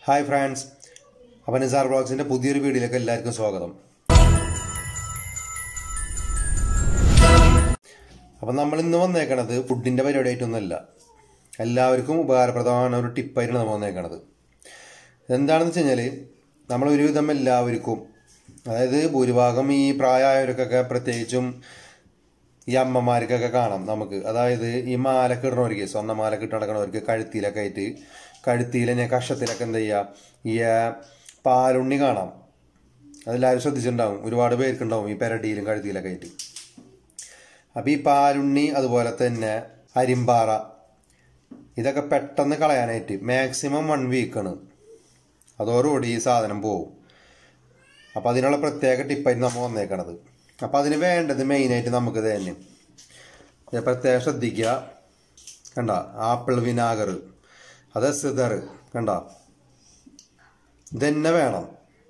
hi friends അപ്പം നിസാർ ബ്ലോഗ്സിൻ്റെ പുതിയൊരു വീഡിയോയിലേക്ക് എല്ലാവർക്കും സ്വാഗതം അപ്പം നമ്മൾ ഇന്ന് വന്നേക്കണത് ഫുഡിൻ്റെ പരിപാടിയായിട്ടൊന്നുമല്ല എല്ലാവർക്കും ഉപകാരപ്രദமான ഒരു ടിപ്പായിട്ടാണ് നമ്മൾ വന്നേക്കണത് എന്താണെന്ന് വെച്ച് കഴിഞ്ഞാൽ നമ്മൾ ഒരുവിധം എല്ലാവർക്കും അതായത് ഭൂരിഭാഗം ഈ പ്രായമായവർക്കൊക്കെ പ്രത്യേകിച്ചും ഈ അമ്മമാർക്കൊക്കെ കാണാം നമുക്ക് അതായത് ഈ മാലക്ക് ഇടണവർക്ക് സ്വർണ്ണ മാലക്ക് ഇട്ട് നടക്കണവർക്ക് കഴുത്തിലൊക്കെ ആയിട്ട് കഴുത്തിലെ കഷത്തിലൊക്കെ എന്താ ചെയ്യുക ഈ ആ, പാലുണ്ണി കാണാം അതെല്ലാവരും ശ്രദ്ധിച്ചിട്ടുണ്ടാവും ഒരുപാട് പേർക്കുണ്ടാവും ഈ പെരടിയിലും കഴുത്തിലൊക്കെ ആയിട്ട് അപ്പോൾ ഈ പാലുണ്ണി അതുപോലെ തന്നെ അരിമ്പാറ ഇതൊക്കെ പെട്ടെന്ന് കളയാനായിട്ട് മാക്സിമം വൺ വീക്കാണ് അതോടുകൂടി ഈ സാധനം പോവും അപ്പോൾ അതിനുള്ള പ്രത്യേക ടിപ്പായിട്ട് നമ്മൾ വന്നേക്കണത് അപ്പോൾ അതിന് വേണ്ടത് മെയിനായിട്ട് നമുക്ക് തന്നെ ഇത് പ്രത്യേകം ശ്രദ്ധിക്കുക കണ്ട ആപ്പിൾ വിനാഗർ അത് സിതർ കണ്ട ഇതന്നെ വേണം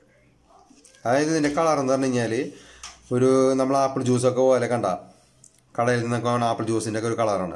അതായത് ഇതിൻ്റെ കളർ എന്ന് പറഞ്ഞു കഴിഞ്ഞാൽ ഒരു നമ്മൾ ആപ്പിൾ ജ്യൂസൊക്കെ പോലെ കണ്ട കടയിൽ നിന്നൊക്കെ വാങ്ങുന്ന ആപ്പിൾ ജ്യൂസിൻ്റെ ഒക്കെ ഒരു കളറാണ്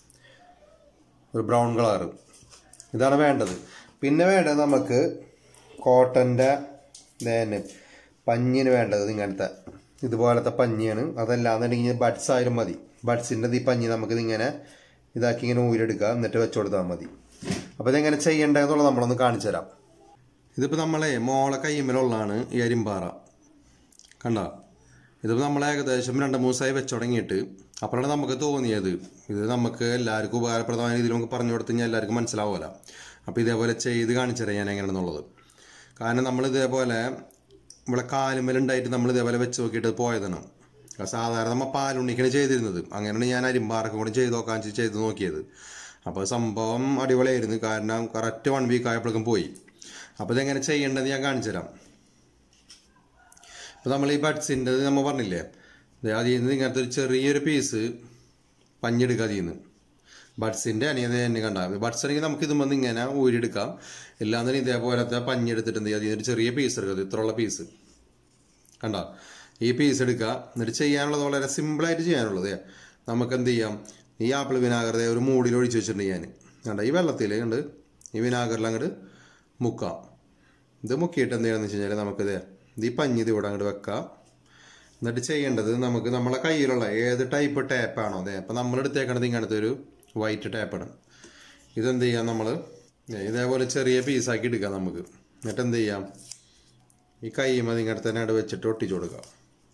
ഒരു ബ്രൗൺ കളർ ഇതാണ് വേണ്ടത് പിന്നെ വേണ്ടത് നമുക്ക് കോട്ടൻ്റെ തന്നെ പഞ്ഞിന് വേണ്ടത് ഇങ്ങനത്തെ ഇതുപോലത്തെ പഞ്ഞിയാണ് അതല്ലാന്നുണ്ടെങ്കിൽ ബഡ്സ് ആയാലും മതി ബഡ്സിൻ്റെ ഈ പഞ്ഞി നമുക്ക് ഇതിങ്ങനെ ഇതാക്കി ഇങ്ങനെ ഊരെടുക്കുക എന്നിട്ട് വെച്ച് കൊടുത്താൽ മതി അപ്പോൾ ഇതെങ്ങനെ ചെയ്യേണ്ടതെന്നുള്ളത് നമ്മളൊന്ന് കാണിച്ചു തരാം ഇതിപ്പോൾ നമ്മളെ മോളെ കയ്യുമ്മലുള്ളതാണ് ഈ അരിമ്പാറ കണ്ട ഇതിപ്പോൾ നമ്മൾ ഏകദേശം രണ്ട് മൂന്ന് ദിവസമായി വെച്ച് തുടങ്ങിയിട്ട് അപ്പോഴാണ് നമുക്ക് തോന്നിയത് ഇത് നമുക്ക് എല്ലാവർക്കും ഉപകാരപ്രദമായ രീതിയിൽ നമുക്ക് പറഞ്ഞു കൊടുത്തു കഴിഞ്ഞാൽ എല്ലാവർക്കും മനസ്സിലാവുമല്ലോ അപ്പോൾ ഇതേപോലെ ചെയ്ത് കാണിച്ചു തരാം ഞാൻ എങ്ങനെയാണെന്നുള്ളത് കാരണം നമ്മൾ ഇതേപോലെ ഇവിടെ കാലുമ്മലുണ്ടായിട്ട് നമ്മൾ ഇതേപോലെ വെച്ച് നോക്കിയിട്ട് പോയതാണ് അത് സാധാരണ നമ്മൾ പാലുണ്ണിക്കാണ് ചെയ്തിരുന്നത് അങ്ങനെയാണ് ഞാൻ അരിമ്പാറൊക്കെ കൂടി ചെയ്ത് നോക്കാൻ വെച്ച് ചെയ്ത് നോക്കിയത് അപ്പോൾ സംഭവം അടിപൊളിയായിരുന്നു കാരണം കറക്റ്റ് വൺ വീക്ക് ആയപ്പോഴേക്കും പോയി അപ്പോൾ ഇതെങ്ങനെ ചെയ്യേണ്ടത് ഞാൻ കാണിച്ചു തരാം ഇപ്പോൾ നമ്മൾ ഈ ബഡ്സിൻ്റെ നമ്മൾ പറഞ്ഞില്ലേ ദേ അതിൽ നിന്ന് ഇങ്ങനത്തെ ഒരു ചെറിയൊരു പീസ് പഞ്ഞെടുക്കുക അതിൽ നിന്ന് ബഡ്സിൻ്റെ അനിയത് തന്നെ കണ്ട ബഡ്സ് ആണെങ്കിൽ നമുക്ക് ഇതുമ്പോൾ ഇങ്ങനെ ഊരിയെടുക്കാം ഇല്ലാന്നുണ്ടെങ്കിൽ ഇതേപോലത്തെ പഞ്ഞെടുത്തിട്ട് എന്ത് ചെയ്യുക അതിൽ നിന്ന് ഒരു ചെറിയ പീസ് എടുക്കുക ഇത്രയുള്ള പീസ് കണ്ട ഈ പീസ് എടുക്കുക എന്നിട്ട് ചെയ്യാനുള്ളത് വളരെ സിമ്പിളായിട്ട് ചെയ്യാനുള്ളത് നമുക്ക് എന്ത് ചെയ്യാം ഈ ആപ്പിൾ വിനാഗർ ദേ ഒരു മൂടിൽ ഒഴിച്ച് വെച്ചിട്ടുണ്ട് ഞാൻ കണ്ട ഈ വെള്ളത്തിൽ കണ്ട് ഈ വിനാഗറിൽ അങ്ങോട്ട് മുക്കാം ഇത് മുക്കിയിട്ട് എന്ത് ചെയ്യണമെന്ന് വെച്ച് കഴിഞ്ഞാൽ നമുക്കിത് ഇത് ഈ പഞ്ഞി ഇത് ഇവിടെ അങ്ങോട്ട് വെക്കാം എന്നിട്ട് ചെയ്യേണ്ടത് നമുക്ക് നമ്മളെ കയ്യിലുള്ള ഏത് ടൈപ്പ് ടാപ്പാണോ അതെ അപ്പം നമ്മൾ എടുത്തേക്കണത് ഇങ്ങനത്തെ ഒരു വൈറ്റ് ടാപ്പാണ് ഇതെന്ത് ചെയ്യാം നമ്മൾ ഇതേപോലെ ചെറിയ പീസാക്കി എടുക്കാം നമുക്ക് എന്നിട്ട് എന്ത് ചെയ്യാം ഈ കൈമത് ഇങ്ങനത്തെ തന്നെ അവിടെ വെച്ചിട്ട് ഒട്ടിച്ചു കൊടുക്കാം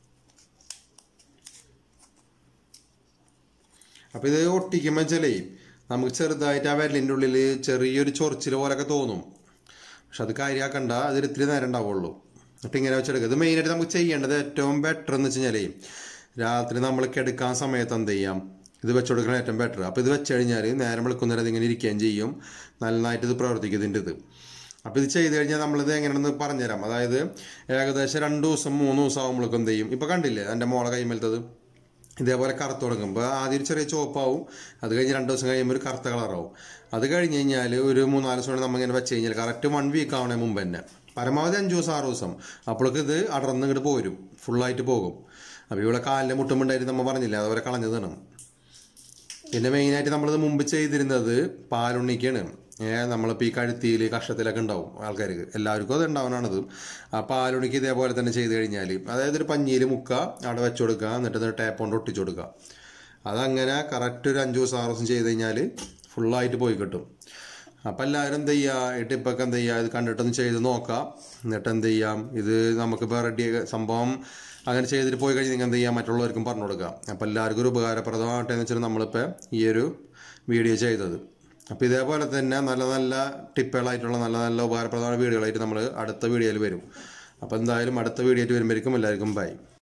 അപ്പോൾ ഇത് ഒട്ടിക്കുമ്പോൾ വെച്ചാലേ നമുക്ക് ചെറുതായിട്ട് ആ വിരലിൻ്റെ ഉള്ളിൽ ചെറിയൊരു ചൊറിച്ചിൽ പോലൊക്കെ തോന്നും പക്ഷെ അത് കാര്യമാക്കണ്ട അതിൽ ഇത്തിരി നേരം ഉണ്ടാവുള്ളൂ എന്നിട്ട് ഇങ്ങനെ വെച്ചെടുക്കുക ഇത് മെയിനായിട്ട് നമുക്ക് ചെയ്യേണ്ടത് ഏറ്റവും ബെറ്റർ എന്ന് വെച്ച് കഴിഞ്ഞാലേ രാത്രി നമ്മൾ കിടക്കാൻ സമയത്ത് എന്ത് ചെയ്യാം ഇത് വെച്ച് കൊടുക്കണം ഏറ്റവും ബെറ്റർ അപ്പോൾ ഇത് വെച്ച് കഴിഞ്ഞാൽ നേരം വെളുക്കുന്നേരം ഇതിങ്ങനെ ഇരിക്കുകയും ചെയ്യും നന്നായിട്ട് ഇത് പ്രവർത്തിക്കും ഇതിൻ്റെ ഇത് അപ്പോൾ ഇത് ചെയ്ത് കഴിഞ്ഞാൽ നമ്മളിത് എങ്ങനെയാണെന്ന് പറഞ്ഞുതരാം അതായത് ഏകദേശം രണ്ട് ദിവസം മൂന്ന് ദിവസം ആകുമ്പോഴേക്കും എന്ത് ചെയ്യും ഇപ്പോൾ കണ്ടില്ലേ എൻ്റെ മോളെ കൈമേലത്തത് ഇതേപോലെ കറുത്ത് തുടങ്ങുമ്പോൾ ആദ്യം ഒരു ചെറിയ ചുവപ്പാവും അത് കഴിഞ്ഞ് രണ്ട് ദിവസം കഴിയുമ്പോൾ ഒരു കറുത്ത കളറാവും അത് കഴിഞ്ഞ് കഴിഞ്ഞാൽ ഒരു മൂന്നാല് ദിവസം കൊണ്ട് നമ്മൾ ഇങ്ങനെ വെച്ച് കഴിഞ്ഞാൽ കറക്റ്റ് വൺ വീക്ക് ആവണേ മുമ്പ് തന്നെ പരമാവധി അഞ്ച് ദിവസം ആറ് ദിവസം അപ്പോഴേക്ക് ഇത് അടർന്ന് ഇങ്ങോട്ട് പോരും ഫുള്ളായിട്ട് പോകും അപ്പോൾ ഇവിടെ കാലിൻ്റെ മുട്ടുമുണ്ടായിട്ട് നമ്മൾ പറഞ്ഞില്ല അതുപോലെ കളഞ്ഞതാണ് പിന്നെ മെയിനായിട്ട് നമ്മളിത് മുമ്പ് ചെയ്തിരുന്നത് പാലുണ്ണിക്കാണ് ഏഹ് നമ്മളിപ്പോൾ ഈ കഴുത്തിയിൽ കഷത്തിലൊക്കെ ഉണ്ടാവും ആൾക്കാർക്ക് എല്ലാവർക്കും അത് ഉണ്ടാവണത് ആ പാലുണ്ണിക്ക് ഇതേപോലെ തന്നെ ചെയ്ത് കഴിഞ്ഞാൽ അതായത് ഒരു പഞ്ഞിയിൽ മുക്കുക അവിടെ വെച്ച് കൊടുക്കുക എന്നിട്ട് ഇത് ടാപ്പ് കൊണ്ട് ഒട്ടിച്ചു കൊടുക്കുക അതങ്ങനെ കറക്റ്റ് ഒരു അഞ്ച് ദിവസം ആറ് ദിവസം ചെയ്ത് കഴിഞ്ഞാൽ ഫുള്ളായിട്ട് പോയി കിട്ടും അപ്പം എല്ലാവരും എന്ത് ചെയ്യുക ഈ ടിപ്പൊക്കെ എന്ത് ചെയ്യുക ഇത് കണ്ടിട്ടൊന്ന് ചെയ്ത് നോക്കാം എന്നിട്ട് എന്ത് ചെയ്യാം ഇത് നമുക്കിപ്പോൾ റെഡി സംഭവം അങ്ങനെ ചെയ്തിട്ട് പോയി കഴിഞ്ഞ് നിങ്ങൾ എന്ത് ചെയ്യാം മറ്റുള്ളവർക്കും പറഞ്ഞു കൊടുക്കാം അപ്പോൾ എല്ലാവർക്കും ഒരു ഉപകാരപ്രദമാകട്ടെ എന്ന് വെച്ചാൽ നമ്മളിപ്പോൾ ഈ ഒരു വീഡിയോ ചെയ്തത് അപ്പോൾ ഇതേപോലെ തന്നെ നല്ല നല്ല ടിപ്പുകളായിട്ടുള്ള നല്ല നല്ല ഉപകാരപ്രദമായ വീഡിയോകളായിട്ട് നമ്മൾ അടുത്ത വീഡിയോയിൽ വരും അപ്പോൾ എന്തായാലും അടുത്ത വീഡിയോ ആയിട്ട് വരുമ്പോഴേക്കും എല്ലാവർക്കും ബൈ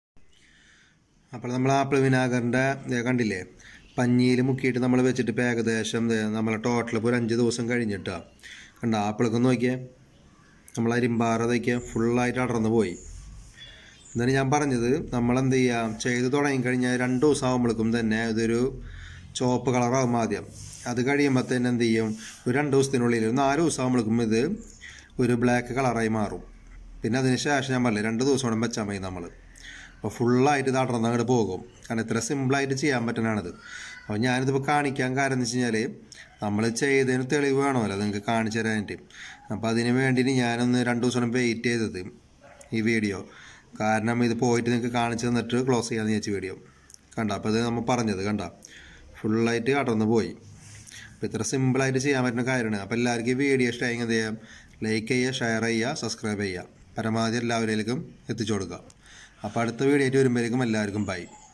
അപ്പോൾ നമ്മൾ ആപ്പിൾ വിനാഗറിൻ്റെ കണ്ടില്ലേ പഞ്ഞിയിൽ മുക്കിയിട്ട് നമ്മൾ വെച്ചിട്ട് ഇപ്പോൾ ഏകദേശം ദേ നമ്മളെ ടോട്ടൽ ഇപ്പോൾ ഒരു അഞ്ച് ദിവസം കഴിഞ്ഞിട്ടാണ് കണ്ട ആപ്പിളൊക്കെ നോക്കിയേ നമ്മൾ അരിമ്പാറ നോക്കിയാൽ ഫുള്ളായിട്ട് അടർന്നു പോയി എന്നാണ് ഞാൻ പറഞ്ഞത് നമ്മളെന്ത് ചെയ്യാം ചെയ്ത് തുടങ്ങിക്കഴിഞ്ഞാൽ രണ്ട് ദിവസം ആകുമ്പോഴേക്കും തന്നെ ഇതൊരു ചുവപ്പ് കളറാകും ആദ്യം അത് കഴിയുമ്പോൾ തന്നെ എന്ത് ചെയ്യും ഒരു രണ്ട് ദിവസത്തിനുള്ളിൽ ഒരു നാല് ദിവസം ആകുമ്പോഴേക്കും ഇത് ഒരു ബ്ലാക്ക് കളറായി മാറും പിന്നെ അതിന് ശേഷം ഞാൻ പറഞ്ഞില്ല രണ്ട് ദിവസം കൂടെ വെച്ചാൽ മതി നമ്മൾ അപ്പോൾ ഫുള്ളായിട്ട് ഇത് അടർന്ന് അങ്ങോട്ട് പോകും കാരണം ഇത്ര സിമ്പിളായിട്ട് ചെയ്യാൻ പറ്റുന്നതാണിത് അപ്പോൾ ഞാനിതിപ്പോൾ കാണിക്കാൻ കാരണം എന്ന് വെച്ച് കഴിഞ്ഞാൽ നമ്മൾ ചെയ്തതിന് തെളിവ് വേണമല്ലോ നിങ്ങൾക്ക് കാണിച്ചു തരാനായിട്ട് അപ്പോൾ അതിന് വേണ്ടിയിട്ട് ഞാനൊന്ന് രണ്ട് ദിവസം വെയിറ്റ് ചെയ്തത് ഈ വീഡിയോ കാരണം ഇത് പോയിട്ട് നിങ്ങൾക്ക് കാണിച്ചു തന്നിട്ട് ക്ലോസ് ചെയ്യാമെന്ന് വിചാരിച്ച വീഡിയോ കണ്ട അപ്പോൾ ഇത് നമ്മൾ പറഞ്ഞത് കണ്ട ഫുള്ളായിട്ട് അടർന്നു പോയി അപ്പോൾ ഇത്ര സിമ്പിളായിട്ട് ചെയ്യാൻ പറ്റുന്ന കാര്യമാണ് അപ്പോൾ എല്ലാവർക്കും ഈ വീഡിയോ ഇഷ്ടമായി എന്ത് ചെയ്യാം ലൈക്ക് ചെയ്യുക ഷെയർ ചെയ്യുക സബ്സ്ക്രൈബ് ചെയ്യുക പരമാവധി എല്ലാവരിലേക്കും എത്തിച്ചു കൊടുക്കുക അപ്പോൾ അടുത്ത വീഡിയോ ആയിട്ട് വരുമ്പോഴേക്കും എല്ലാവർക്കും ബൈ